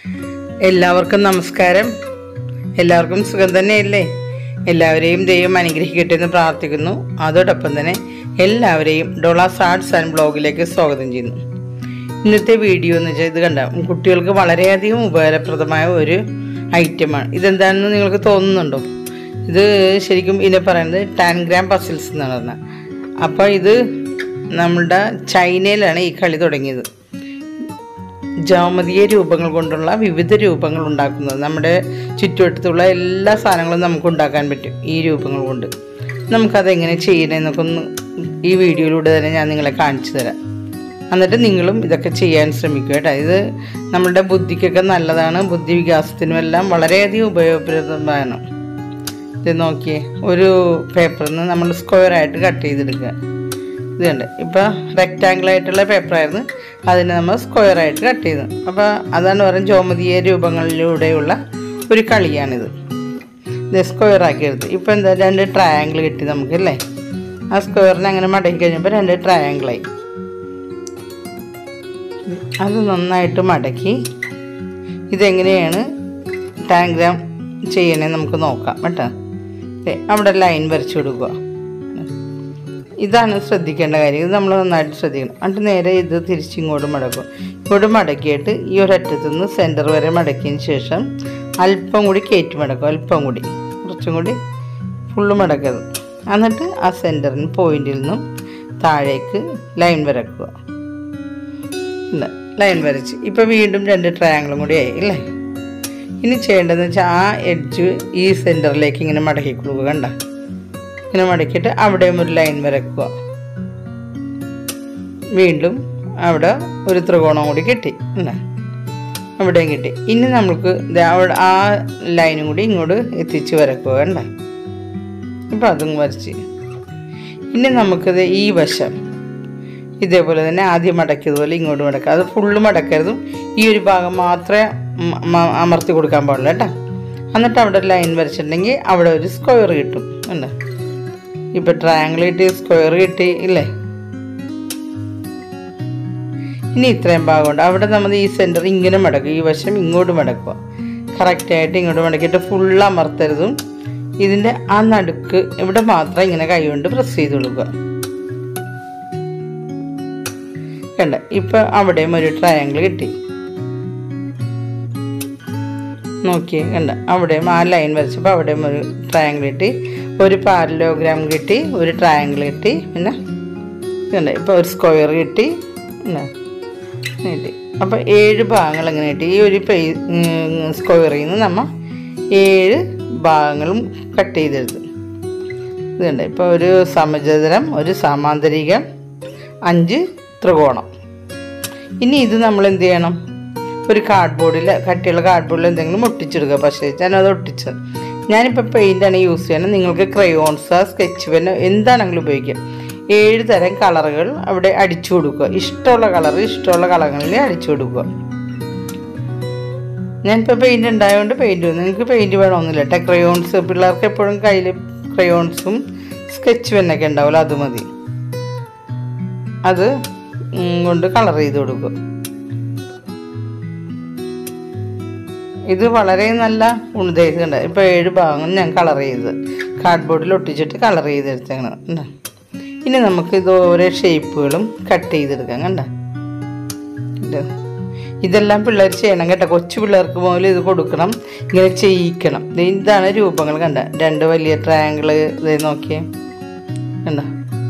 എല്ലാവർക്കും നമസ്കാരം എല്ലാവർക്കും സുഖം തന്നെയല്ലേ എല്ലാവരെയും ദൈവം അനുഗ്രഹിക്കട്ടെ എന്ന് പ്രാർത്ഥിക്കുന്നു അതോടൊപ്പം തന്നെ എല്ലാവരെയും ഡോളാസ് ആർട്സ് ആൻഡ് ബ്ലോഗിലേക്ക് സ്വാഗതം ചെയ്യുന്നു ഇന്നത്തെ വീഡിയോ എന്ന് വെച്ചാൽ ഇത് കണ്ട കുട്ടികൾക്ക് വളരെയധികം ഉപകാരപ്രദമായ ഒരു ഐറ്റമാണ് ഇതെന്താണെന്ന് നിങ്ങൾക്ക് തോന്നുന്നുണ്ടോ ഇത് ശരിക്കും ഇതിനെ പറയുന്നത് ടാൻഗ്രാം പസിൽസ് എന്നാണ് പറഞ്ഞത് അപ്പോൾ ഇത് നമ്മളുടെ ചൈനയിലാണ് ഈ കളി തുടങ്ങിയത് ജാമതീയ രൂപങ്ങൾ കൊണ്ടുള്ള വിവിധ രൂപങ്ങൾ ഉണ്ടാക്കുന്നത് നമ്മുടെ ചുറ്റുവട്ടത്തുള്ള എല്ലാ സാധനങ്ങളും നമുക്ക് ഉണ്ടാക്കാൻ പറ്റും ഈ രൂപങ്ങൾ കൊണ്ട് നമുക്കതെങ്ങനെ ചെയ്യണമെന്നൊക്കെ ഒന്ന് ഈ വീഡിയോയിലൂടെ തന്നെ ഞാൻ നിങ്ങളെ കാണിച്ചു തരാം എന്നിട്ട് നിങ്ങളും ഇതൊക്കെ ചെയ്യാൻ ശ്രമിക്കുക കേട്ടോ ഇത് നമ്മളുടെ ബുദ്ധിക്കൊക്കെ നല്ലതാണ് ബുദ്ധി വികാസത്തിനും എല്ലാം വളരെയധികം ഉപയോഗപ്രദമാണ് ഇത് നോക്കിയേ ഒരു പേപ്പറിൽ നിന്ന് നമ്മൾ സ്ക്വയറായിട്ട് കട്ട് ചെയ്തെടുക്കുക ഇത് കണ്ട് ഇപ്പോൾ റെക്റ്റാങ്കിൾ ആയിട്ടുള്ള പേപ്പറായിരുന്നു അതിനെ നമ്മൾ സ്ക്വയർ ആയിട്ട് കട്ട് ചെയ്തു അപ്പോൾ അതാണ് പറയുന്നത് ജോമതീയ രൂപങ്ങളിലൂടെയുള്ള ഒരു കളിയാണിത് ഇത് സ്ക്വയർ ആക്കി എടുത്ത് ഇപ്പോൾ എന്താ രണ്ട് ട്രയാങ്കിൾ കിട്ടി നമുക്കല്ലേ ആ സ്ക്വയറിനെ അങ്ങനെ മടക്കി കഴിഞ്ഞപ്പോൾ രണ്ട് ട്രയാങ്കിളായി അത് നന്നായിട്ട് മടക്കി ഇതെങ്ങനെയാണ് ടാങ്ഗ്രാം ചെയ്യണേ നമുക്ക് നോക്കാം കേട്ടോ ദേ, അവിടെ ലൈൻ വരച്ചു കൊടുക്കുക ഇതാണ് ശ്രദ്ധിക്കേണ്ട കാര്യം ഇത് നമ്മൾ നന്നായിട്ട് ശ്രദ്ധിക്കണം എന്നിട്ട് നേരെ ഇത് തിരിച്ചിങ്ങോട്ട് മടക്കും ഇങ്ങോട്ട് മടക്കിയിട്ട് ഈ ഒരറ്റത്തു നിന്ന് സെൻറ്റർ വരെ മടക്കിയതിന് ശേഷം അല്പം കൂടി കയറ്റി മടക്കും അല്പം കൂടി കുറച്ചും കൂടി ഫുള്ള് മടക്കരുത് എന്നിട്ട് ആ സെൻറ്ററിന് പോയിന്റിൽ നിന്നും താഴേക്ക് ലൈൻ വരക്കുക ഇല്ല ലൈൻ വരച്ച് ഇപ്പോൾ വീണ്ടും രണ്ട് ട്രയാങ്കിളും കൂടി ആയി ഇല്ലേ ഇനി ചെയ്യേണ്ടതെന്ന് വെച്ചാൽ ആ എഡ്ജ് ഈ സെൻറ്ററിലേക്ക് ഇങ്ങനെ മടക്കി കൊടുക്കുക കണ്ട ഇങ്ങനെ മടക്കിയിട്ട് അവിടെയും ഒരു ലൈൻ വരക്കുക വീണ്ടും അവിടെ ഒരു ത്രികോണം കൂടി കിട്ടി അല്ലേ അവിടെയും കിട്ടി ഇനി നമുക്ക് ദേ അവിടെ ആ ലൈനും കൂടി ഇങ്ങോട്ട് എത്തിച്ച് വരക്കുക കണ്ട ഇപ്പം അതും വരച്ച് ഇനി നമുക്കിത് ഈ വശം ഇതേപോലെ തന്നെ ആദ്യം മടക്കിയതുപോലെ ഇങ്ങോട്ട് മടക്കുക അത് ഫുള്ള് മടക്കരുതും ഈ ഒരു ഭാഗം മാത്രമേ മ- മ- അമർത്തി കൊടുക്കാൻ പാടുള്ളൂ കേട്ടോ എന്നിട്ട് അവിടെ ഒരു ലൈൻ വരച്ചിട്ടുണ്ടെങ്കിൽ അവിടെ ഒരു സ്ക്വയർ കിട്ടും ഉണ്ട് ഇപ്പം ട്രയാങ്കിൾ കിട്ടി സ്ക്വയർ കിട്ടി ഇല്ലേ ഇനി ഇത്രയും ഭാഗമുണ്ട് അവിടെ നമ്മൾ ഈ സെൻറ്റർ ഇങ്ങനെ മടക്കും ഈ വശം ഇങ്ങോട്ട് മടക്കുക കറക്റ്റായിട്ട് ഇങ്ങോട്ട് മടക്കിയിട്ട് ഫുള്ള് അമർത്തരുതും ഇതിൻ്റെ ആ നടുക്ക് ഇവിടെ മാത്രം ഇങ്ങനെ കൈകൊണ്ട് പ്രസ് ചെയ്ത് കൊടുക്കുക കണ്ട ഇപ്പം അവിടെയും ഒരു ട്രയാങ്കിൾ കിട്ടി നോക്കിയേ കണ്ട അവിടെയും ആ ലൈൻ വരച്ചപ്പോൾ അവിടെയും ഒരു ട്രയാങ്കിൾ കിട്ടി ഒരു പാരലോഗ്രാം കിട്ടി ഒരു ട്രയാങ്കിൾ കിട്ടി പിന്നെ കണ്ട ഇപ്പോൾ ഒരു സ്ക്വയർ കിട്ടി പിന്നെ കിട്ടി അപ്പോൾ ഏഴ് ഭാഗങ്ങൾ എങ്ങനെ കിട്ടി ഈ ഒരു പേ സ്ക്വയറിൽ നിന്ന് നമ്മൾ ഏഴ് ഭാഗങ്ങളും കട്ട് ചെയ്തെടുത്തു ഇത് കണ്ട ഇപ്പോൾ ഒരു സമചതുരം ഒരു സമാന്തരികം അഞ്ച് ത്രികോണം ഇനി ഇത് നമ്മൾ എന്ത് ചെയ്യണം ഒരു കാർഡ്ബോർഡിൽ കട്ടിയുള്ള കാർഡ്ബോർഡിൽ എന്തെങ്കിലും ഒട്ടിച്ചെടുക്കുക പക്ഷേ ഞാനത് ഒട്ടിച്ചത് ഞാനിപ്പോൾ പെയിൻ്റാണ് യൂസ് ചെയ്യണത് നിങ്ങൾക്ക് ക്രയോൺസ് സ്കെച്ച് പെൻ എന്താണെങ്കിലും ഉപയോഗിക്കാം ഏഴ് തരം കളറുകൾ അവിടെ അടിച്ചു കൊടുക്കുക ഇഷ്ടമുള്ള കളർ ഇഷ്ടമുള്ള കളറുകളിൽ അടിച്ചു കൊടുക്കുക ഞാനിപ്പോൾ പെയിൻറ് ഉണ്ടായതുകൊണ്ട് പെയിൻറ് നിങ്ങൾക്ക് പെയിൻറ് വേണമെന്നില്ല കേട്ടോ ക്രയോൺസ് പിള്ളേർക്ക് എപ്പോഴും കയ്യിൽ ക്രയോൺസും സ്കെച്ച് പെന്നൊക്കെ ഉണ്ടാവില്ല അത് മതി അത് ഉം, കൊണ്ട് കളർ ചെയ്ത് കൊടുക്കും ഇത് വളരെ നല്ല ഉണതേക്കുണ്ട് ഇപ്പോൾ ഏഴ് ഭാഗങ്ങൾ ഞാൻ കളർ ചെയ്ത് കാർഡ്ബോർഡിൽ ഒട്ടിച്ചിട്ട് കളർ ചെയ്തെടുത്തേക്കണം കണ്ട ഇനി നമുക്ക് ഇത് ഓരോ ഷേപ്പുകളും കട്ട് ചെയ്തെടുക്കാം കണ്ട ഇത് ഇതെല്ലാം പിള്ളേർ ചെയ്യണം കേട്ടോ കൊച്ചു പിള്ളേർക്ക് പോലും ഇത് കൊടുക്കണം ഇങ്ങനെ ചെയ്യിക്കണം ദേ ഇതാണ് രൂപങ്ങൾ കണ്ട രണ്ട് വലിയ ട്രയാങ്കിള് ഇത് നോക്കിയേ കണ്ട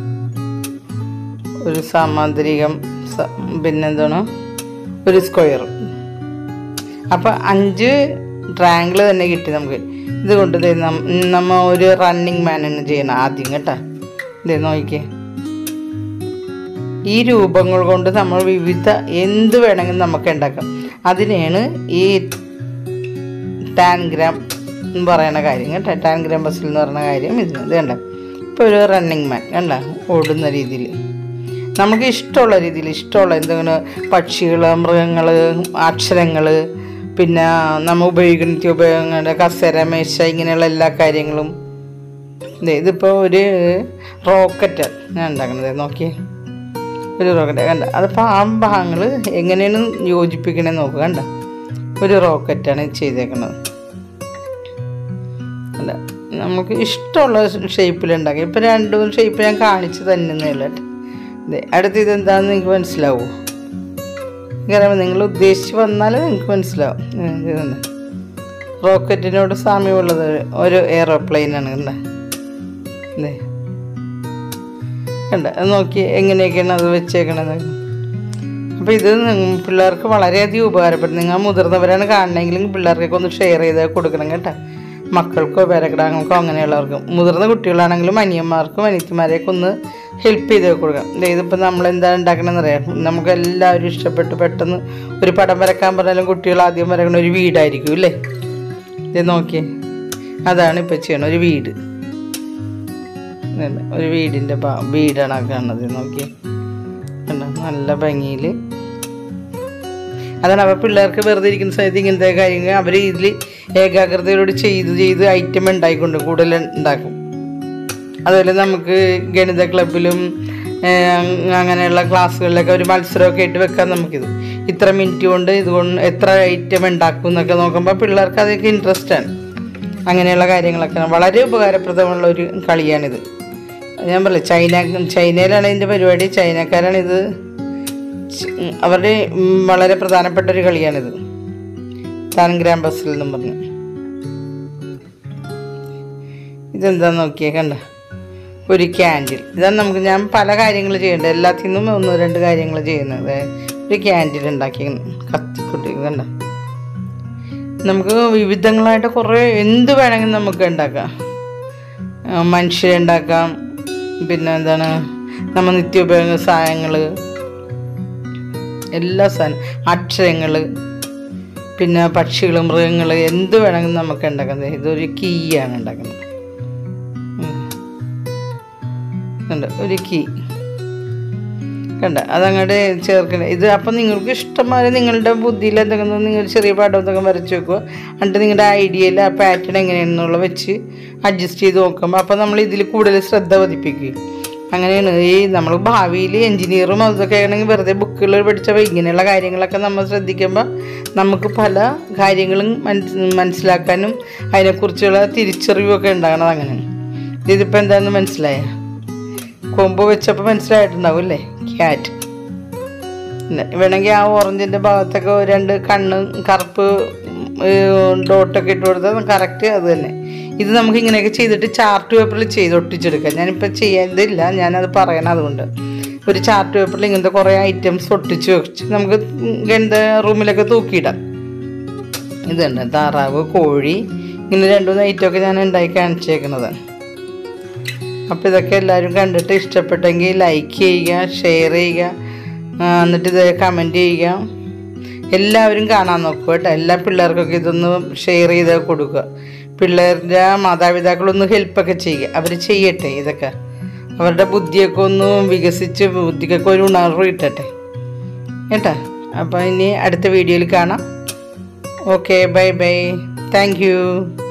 ഒരു സമാന്തരികം സ- പിന്നെന്താണ് ഒരു സ്ക്വയർ അപ്പോൾ അഞ്ച് ട്രയാങ്കിൾ തന്നെ കിട്ടി നമുക്ക് ഇത് കൊണ്ട് ദേ നം- നമ്മ ഒരു റണ്ണിങ് മാനാണ് ചെയ്യണം ആദ്യം കേട്ടോ ഇതേ നോക്കിക്കേ ഈ രൂപങ്ങൾ കൊണ്ട് നമ്മൾ വിവിധ എന്ത് വേണമെങ്കിലും നമുക്ക് ഉണ്ടാക്കാം അതിനെയാണ് ഈ ടാൻഗ്രാം എന്ന് പറയുന്ന കാര്യം കേട്ടോ ടാൻഗ്രാം ബസ്സിൽ എന്ന് പറയുന്ന കാര്യം ഇത് ഇത് കണ്ട ഇപ്പോൾ ഒരു റണ്ണിങ് മാൻ കണ്ട ഓടുന്ന രീതിയിൽ നമുക്ക് ഇഷ്ടമുള്ള രീതിയിൽ ഇഷ്ടമുള്ള എന്തെങ്കിലും പക്ഷികൾ മൃഗങ്ങൾ അക്ഷരങ്ങൾ പിന്നെ നമ്മൾ ഉപയോഗിക്കുന്ന നിത്യ ഉപയോഗങ്ങളുടെ കസേര മേശ ഇങ്ങനെയുള്ള എല്ലാ കാര്യങ്ങളും ദേ ഇതിപ്പോൾ ഒരു റോക്കറ്റ് ഞാൻ ഉണ്ടാക്കണത് നോക്കിയേ ഒരു റോക്കറ്റ് കണ്ട അതിപ്പോൾ ആ ഭാഗങ്ങൾ എങ്ങനെയാണ് യോജിപ്പിക്കണേ നോക്കുക കണ്ട ഒരു റോക്കറ്റാണ് ചെയ്തേക്കുന്നത് അല്ല നമുക്ക് ഇഷ്ടമുള്ള ഷേപ്പിൽ ഉണ്ടാക്കി ഇപ്പം രണ്ട് മൂന്ന് ഷേപ്പ് ഞാൻ കാണിച്ചു തന്നെ ഉള്ളൂ ഇതേ അടുത്ത് ഇതെന്താണെന്ന് നിങ്ങൾക്ക് മനസ്സിലാവുമോ കാരണം നിങ്ങൾ ഉദ്ദേശിച്ച് വന്നാൽ നിങ്ങൾക്ക് മനസ്സിലാവും ഇത് ഇതുണ്ട്. റോക്കറ്റിനോട് സാമ്യമുള്ളത് ഒരു എയറോപ്ലെയിനാണ് കണ്ട ഇതേ കണ്ട അത് നോക്കി എങ്ങനെയൊക്കെയാണ് അത് വെച്ചേക്കണത് അപ്പോൾ ഇത് നിങ്ങ- പിള്ളേർക്ക് വളരെയധികം ഉപകാരപ്പെടും നിങ്ങൾ മുതിർന്നവരാണ് കാണണമെങ്കിലും പിള്ളേർക്കൊക്കെ ഒന്ന് ഷെയർ ചെയ്ത് കൊടുക്കണം കേട്ടോ മക്കൾക്കോ പേരക്കിടാങ്ങൾക്കോ അങ്ങനെയുള്ളവർക്കും മുതിർന്ന കുട്ടികളാണെങ്കിലും അനിയന്മാർക്കും അനിയത്തിമാരെയൊക്കെ ഒന്ന് ഹെൽപ്പ് ചെയ്ത് കൊടുക്കാം ദേ ഇതിപ്പോൾ നമ്മൾ എന്താ ഉണ്ടാക്കണമെന്ന് അറിയാം നമുക്ക് എല്ലാവരും ഇഷ്ടപ്പെട്ട് പെട്ടെന്ന് ഒരു പടം വരക്കാൻ പറഞ്ഞാലും കുട്ടികൾ ആദ്യം വരക്കണ ഒരു വീടായിരിക്കും അല്ലേ ഇത് നോക്കിയേ അതാണ് ഇപ്പോൾ ചെയ്യണം ഒരു വീട് ഇതുണ്ട്. ഒരു വീടിൻ്റെ ഭാ- വീടാണ് ആ കാണുന്നത് നോക്കിയേ കണ്ടോ? നല്ല ഭംഗിയിൽ അതാണ് അപ്പോൾ പിള്ളേർക്ക് വെറുതെ ഇരിക്കുന്ന സമയത്ത് ഇങ്ങനത്തെ കാര്യങ്ങൾ അവർ ഇതിൽ ഏകാഗ്രതയോട് ചെയ്ത് ചെയ്ത് ഐറ്റം ഉണ്ടായിക്കൊണ്ട് കൂടുതൽ ഉണ്ടാക്കും അതുപോലെ നമുക്ക് ഗണിത ക്ലബിലും ഏഹ്, അങ്ങനെയുള്ള ക്ലാസ്സുകളിലൊക്കെ ഒരു മത്സരമൊക്കെ ആയിട്ട് വെക്കാം നമുക്കിത് ഇത്ര മിനിറ്റ് കൊണ്ട് ഇതുകൊണ്ട് എത്ര ഐറ്റം ഉണ്ടാക്കും എന്നൊക്കെ നോക്കുമ്പോൾ പിള്ളേർക്ക് അതൊക്കെ ഇൻട്രസ്റ്റാണ് അങ്ങനെയുള്ള കാര്യങ്ങളൊക്കെ വളരെ ഉപകാരപ്രദമുള്ള ഒരു കളിയാണിത് ഞാൻ പറയില്ല ചൈന ചൈനയിലാണ് ഇതിൻ്റെ പരിപാടി ചൈനക്കാരാണ് ഇത് ച- അവരുടെ ഉം, വളരെ പ്രധാനപ്പെട്ട ഒരു കളിയാണിത് താൻ ഗ്രാം ബസ്സിൽ എന്നും പറഞ്ഞു ഇതെന്താന്ന് നോക്കിയേ കണ്ട ഒരു ക്യാൻഡിൽ ഇതാണ് നമുക്ക് ഞാൻ പല കാര്യങ്ങൾ ചെയ്യേണ്ടത് എല്ലാത്തിൽ നിന്നും ഒന്ന് രണ്ട് കാര്യങ്ങൾ ചെയ്യുന്നത് ഒരു ക്യാൻഡിൽ ഉണ്ടാക്കി കത്തിക്കൊണ്ട് കണ്ട നമുക്ക് വിവിധങ്ങളായിട്ട് കുറേ എന്ത് വേണമെങ്കിലും നമുക്ക് ഉണ്ടാക്കാം ആ, മനുഷ്യരെ ഉണ്ടാക്കാം പിന്നെ എന്താണ് നമ്മൾ നിത്യോപയോഗ സാധനങ്ങൾ എല്ലാ സാധനം അക്ഷരങ്ങൾ പിന്നെ പക്ഷികൾ മൃഗങ്ങൾ എന്ത് വേണമെങ്കിലും നമുക്ക് ഉണ്ടാക്കാം ദേ ഇതൊരു കീയാണ് ഉണ്ടാക്കുന്നത് ഉം. കണ്ടോ ഒരു കീ കണ്ട അതങ്ങോട്ട് ചേർക്കണേ ഇത് അപ്പം നിങ്ങൾക്ക് ഇഷ്ടംമാതിരി നിങ്ങളുടെ ബുദ്ധിയിൽ എന്തെങ്കിലും നിങ്ങൾ ചെറിയ പടം എന്തൊക്കെ വരച്ച് വെക്കുക എന്നിട്ട് നിങ്ങളുടെ ഐഡിയയിൽ ആ പാറ്റേൺ എങ്ങനെയാണെന്നുള്ള വെച്ച് അഡ്ജസ്റ്റ് ചെയ്ത് നോക്കുമ്പോൾ അപ്പോൾ നമ്മൾ ഇതിൽ കൂടുതൽ ശ്രദ്ധ പതിപ്പിക്കും അങ്ങനെയാണ് ഈ നമ്മൾ ഭാവിയിൽ എൻജിനീയറും അതൊക്കെ ആണെങ്കിൽ വെറുതെ ബുക്കുകൾ പഠിച്ചപ്പോൾ ഇങ്ങനെയുള്ള കാര്യങ്ങളൊക്കെ നമ്മൾ ശ്രദ്ധിക്കുമ്പോൾ നമുക്ക് പല കാര്യങ്ങളും മനസ് മനസ്സിലാക്കാനും അതിനെക്കുറിച്ചുള്ള തിരിച്ചറിവൊക്കെ ഉണ്ടാകണത് അങ്ങനെ ഇതിപ്പോൾ എന്താണെന്ന് മനസ്സിലായോ കൊമ്പ് വെച്ചപ്പോൾ മനസ്സിലായിട്ടുണ്ടാവും അല്ലേ ക്യാറ്റ് വേണമെങ്കിൽ ആ ഓറഞ്ചിൻ്റെ ഭാഗത്തൊക്കെ ഒരു രണ്ട് കണ്ണ് കറുപ്പ് ഡോട്ടൊക്കെ ഇട്ട് കൊടുത്താൽ കറക്റ്റ് അത് തന്നെ ഇത് നമുക്ക് ഇങ്ങനെയൊക്കെ ചെയ്തിട്ട് ചാർട്ട് പേപ്പറിൽ ചെയ്ത് ഒട്ടിച്ചെടുക്കാം ഞാനിപ്പോൾ ചെയ്യേണ്ടതില്ല ഞാനത് പറയണം അതുകൊണ്ട് ഒരു ചാർട്ട് പേപ്പറിൽ ഇങ്ങനത്തെ കുറേ ഐറ്റംസ് ഒട്ടിച്ച് വെച്ച് നമുക്ക് ഗണിത റൂമിലൊക്കെ തൂക്കിയിടാം ഇതുണ്ട് താറാവ് കോഴി ഇങ്ങനെ രണ്ട് മൂന്ന് ഐറ്റമൊക്കെ ഞാൻ ഉണ്ടാക്കി കാണിച്ചേക്കുന്നത് അപ്പോൾ ഇതൊക്കെ എല്ലാവരും കണ്ടിട്ട് ഇഷ്ടപ്പെട്ടെങ്കിൽ ലൈക്ക് ചെയ്യുക ഷെയർ ചെയ്യുക ആ, എന്നിട്ട് ഇത് കമൻറ്റ് ചെയ്യുക എല്ലാവരും കാണാൻ നോക്കുക കേട്ടോ എല്ലാ പിള്ളേർക്കൊക്കെ ഇതൊന്ന് ഷെയർ ചെയ്ത് കൊടുക്കുക പിള്ളേരുടെ മാതാപിതാക്കളൊന്ന് ഹെൽപ്പൊക്കെ ചെയ്യുക അവർ ചെയ്യട്ടെ ഇതൊക്കെ അവരുടെ ബുദ്ധിയൊക്കെ ഒന്ന് വികസിച്ച് ബുദ്ധിക്കൊക്കെ ഒരു ഉണർവ് കിട്ടട്ടെ കേട്ടോ അപ്പോൾ ഇനി അടുത്ത വീഡിയോയിൽ കാണാം okay bye bye thank U